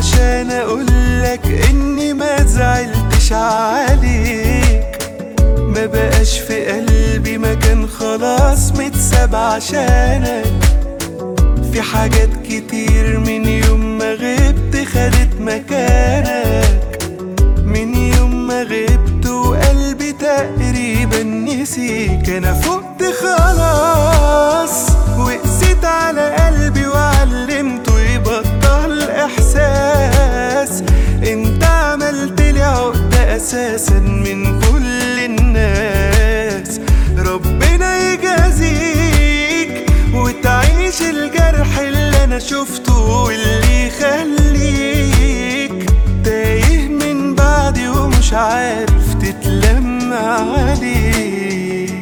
عشان اقولك اني ما زعلتش عليك ما بقاش في قلبي مكان خلاص متساب عشانك في حاجات كتير من يوم ما غبت خدت مكانك من يوم ما غبت وقلبي تقريبا نسيك انا فقت خلاص وقسيت على قلبي وعلمته يبطل احساس انت عملت لي عقدة اساسا من كل الناس ربنا يجازيك وتعيش الجرح اللي انا شفته واللي يخليك تايه من بعدي ومش عارف تتلم عليك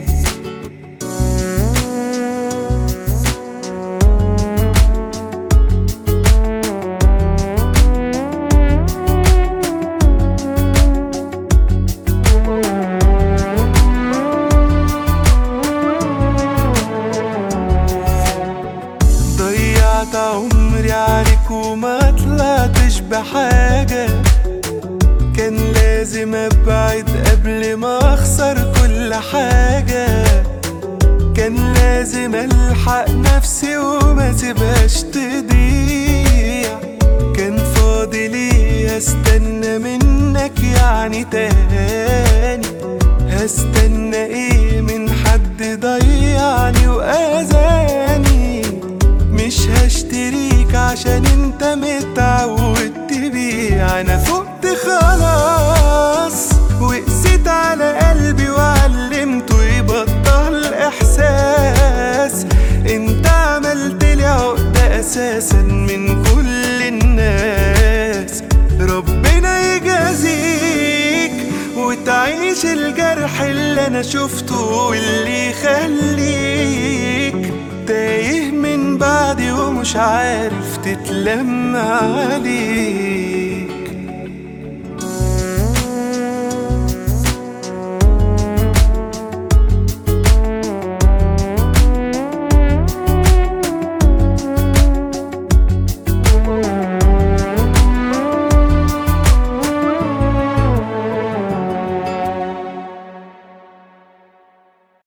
ضيعت عمري عليك وما طلعتش بحاجة كان لازم ابعد قبل ما اخسر كل حاجة كان لازم الحق نفسي وما سيبهاش تضيع كان فاضل ايه استنى منك يعني تاني هستنى ايه من حد ضيعني واذاني مش هشتريك عشان انت متعود تبيع انا فقت خلاص وقسيت على قلبي وعلمته يبطل احساس انت عملت لي عقدة اساسا من كل الناس ربنا يجازيك وتعيش الجرح اللي انا شفته واللي يخليك تايه من بعدي ومش عارف تتلم عليك